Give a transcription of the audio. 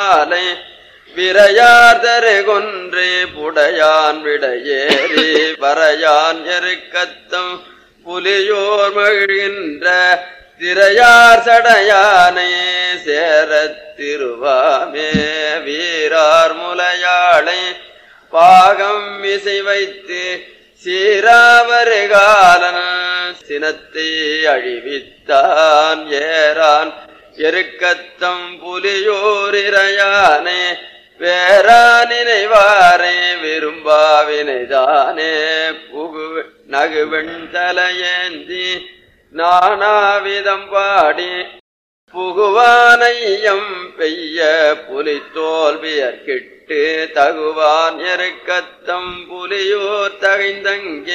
மாலை விரையாதரு கொன்றே புடையான் விடையேறி வரையான் எருக்கத்தம் புலியோர் மகிழ்கின்ற திரையார் சடையானை சேரத் திருவாமே வீரார் முலையாளை பாகம் இசை வைத்து சீராவருகாலன் சினத்தை அழிவித்தான் ஏறான் எருக்கத்தம் புலியோரிரையானே வேறா நினைவாரே விரும்பாவினைதானே புகு நகுவெண் தலையேந்தி நானாவிதம் பாடி புகுவானையம் பெய்ய புலி தோல்வியர்கிட்டு தகுவான் எருக்கத்தம் புலியோர் தகைந்தங்கே